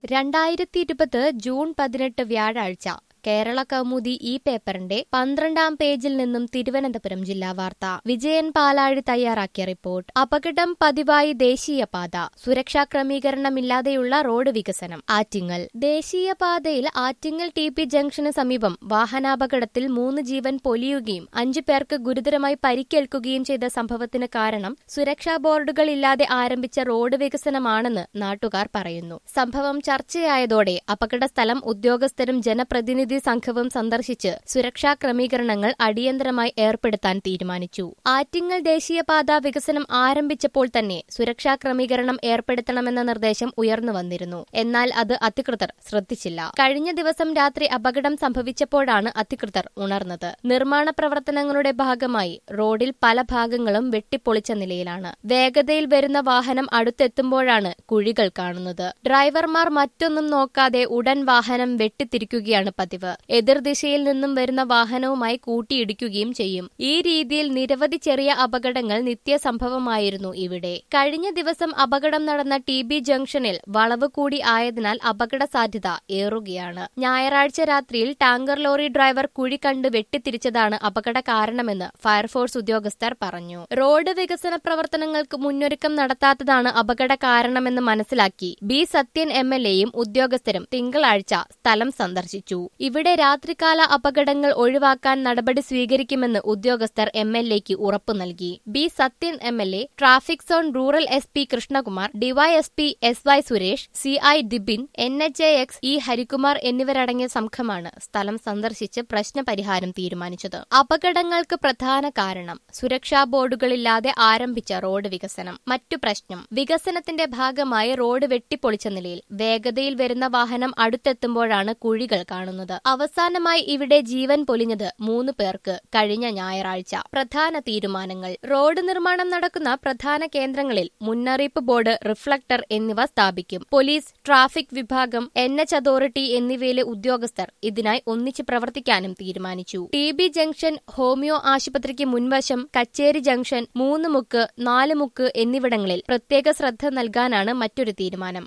രണ്ടായിരത്തി ഇരുപത് ജൂൺ പതിനെട്ട് വ്യാഴാഴ്ച കേരള കൗമുദി ഈ പേപ്പറിന്റെ പന്ത്രണ്ടാം പേജിൽ നിന്നും തിരുവനന്തപുരം ജില്ലാ വാർത്ത വിജയൻ പാലാഴി തയ്യാറാക്കിയ റിപ്പോർട്ട് അപകടം പതിവായി ദേശീയപാത സുരക്ഷാ ക്രമീകരണമില്ലാതെയുള്ള റോഡ് വികസനം ആറ്റിങ്ങൽ ദേശീയപാതയിൽ ആറ്റിങ്ങൽ ടി പി ജംഗ്ഷന് സമീപം വാഹനാപകടത്തിൽ മൂന്ന് ജീവൻ പൊലിയുകയും അഞ്ചു പേർക്ക് ഗുരുതരമായി പരിക്കേൽക്കുകയും ചെയ്ത സംഭവത്തിന് കാരണം സുരക്ഷാ ബോർഡുകളില്ലാതെ ആരംഭിച്ച റോഡ് വികസനമാണെന്ന് നാട്ടുകാർ പറയുന്നു സംഭവം ചർച്ചയായതോടെ അപകട സ്ഥലം ഉദ്യോഗസ്ഥരും ജനപ്രതിനിധി സംഘവും സന്ദർശിച്ച് സുരക്ഷാ ക്രമീകരണങ്ങൾ അടിയന്തരമായി ഏർപ്പെടുത്താൻ തീരുമാനിച്ചു ആറ്റിങ്ങൽ ദേശീയപാത വികസനം ആരംഭിച്ചപ്പോൾ തന്നെ സുരക്ഷാ ക്രമീകരണം ഏർപ്പെടുത്തണമെന്ന നിർദ്ദേശം ഉയർന്നു വന്നിരുന്നു എന്നാൽ അത് അധികൃതർ ശ്രദ്ധിച്ചില്ല കഴിഞ്ഞ ദിവസം രാത്രി അപകടം സംഭവിച്ചപ്പോഴാണ് അധികൃതർ ഉണർന്നത് നിർമ്മാണ പ്രവർത്തനങ്ങളുടെ ഭാഗമായി റോഡിൽ പല ഭാഗങ്ങളും വെട്ടിപ്പൊളിച്ച നിലയിലാണ് വേഗതയിൽ വരുന്ന വാഹനം അടുത്തെത്തുമ്പോഴാണ് കുഴികൾ കാണുന്നത് ഡ്രൈവർമാർ മറ്റൊന്നും നോക്കാതെ ഉടൻ വാഹനം വെട്ടിത്തിരിക്കുകയാണ് പതിവ് എതിർദിശയിൽ നിന്നും വരുന്ന വാഹനവുമായി കൂട്ടിയിടിക്കുകയും ചെയ്യും ഈ രീതിയിൽ നിരവധി ചെറിയ അപകടങ്ങൾ നിത്യസംഭവമായിരുന്നു ഇവിടെ കഴിഞ്ഞ ദിവസം അപകടം നടന്ന ടി ബി ജംഗ്ഷനിൽ വളവ് കൂടി ആയതിനാൽ അപകട സാധ്യത ഏറുകയാണ് ഞായറാഴ്ച രാത്രിയിൽ ടാങ്കർ ലോറി ഡ്രൈവർ കുഴി കണ്ട് വെട്ടിത്തിരിച്ചതാണ് അപകട കാരണമെന്ന് ഫയർഫോഴ്സ് ഉദ്യോഗസ്ഥർ പറഞ്ഞു റോഡ് വികസന പ്രവർത്തനങ്ങൾക്ക് മുന്നൊരുക്കം നടത്താത്തതാണ് അപകട കാരണമെന്ന് മനസ്സിലാക്കി ബി സത്യൻ എം എൽ എയും ഉദ്യോഗസ്ഥരും തിങ്കളാഴ്ച സ്ഥലം സന്ദർശിച്ചു ഇവിടെ രാത്രികാല അപകടങ്ങൾ ഒഴിവാക്കാൻ നടപടി സ്വീകരിക്കുമെന്ന് ഉദ്യോഗസ്ഥർ എം എൽ എക്ക് ഉറപ്പു നൽകി B Sathyan M L A traffic zone rural S P Krishnakumar DYSP S Y Suresh C I Dibin N H A X E Harikumar എന്നിവരടങ്ങിയ സംഘമാണ് സ്ഥലം സന്ദർശിച്ച് പ്രശ്നപരിഹാരം തീരുമാനിച്ചത് അപകടങ്ങൾക്ക് പ്രധാന കാരണം സുരക്ഷാ ബോർഡുകളില്ലാതെ ആരംഭിച്ച റോഡ് വികസനം മറ്റു പ്രശ്നം വികസനത്തിന്റെ ഭാഗമായി റോഡ് വെട്ടിപ്പൊളിച്ച നിലയിൽ വേഗതയിൽ വരുന്ന വാഹനം അടുത്തെത്തുമ്പോഴാണ് കുഴികൾ കാണുന്നത് അവസാനമായി ഇവിടെ ജീവൻ പൊലിഞ്ഞത് മൂന്ന് പേർക്ക് കഴിഞ്ഞ ഞായറാഴ്ച പ്രധാന തീരുമാനങ്ങൾ റോഡ് നിർമ്മാണം നടക്കുന്ന പ്രധാന കേന്ദ്രങ്ങളിൽ മുന്നറിയിപ്പ് ബോർഡ് റിഫ്ലക്ടർ എന്നിവ സ്ഥാപിക്കും പോലീസ് ട്രാഫിക് വിഭാഗം എൻ എച്ച് അതോറിറ്റി എന്നിവയിലെ ഉദ്യോഗസ്ഥർ ഇതിനായി ഒന്നിച്ച് പ്രവർത്തിക്കാനും തീരുമാനിച്ചു ടി ബി ജംഗ്ഷൻ ഹോമിയോ ആശുപത്രിക്ക് മുൻവശം കച്ചേരി ജംഗ്ഷൻ മൂന്ന് മുക്ക് നാല് മുക്ക് എന്നിവിടങ്ങളിൽ പ്രത്യേക ശ്രദ്ധ നൽകാനാണ് മറ്റൊരു തീരുമാനം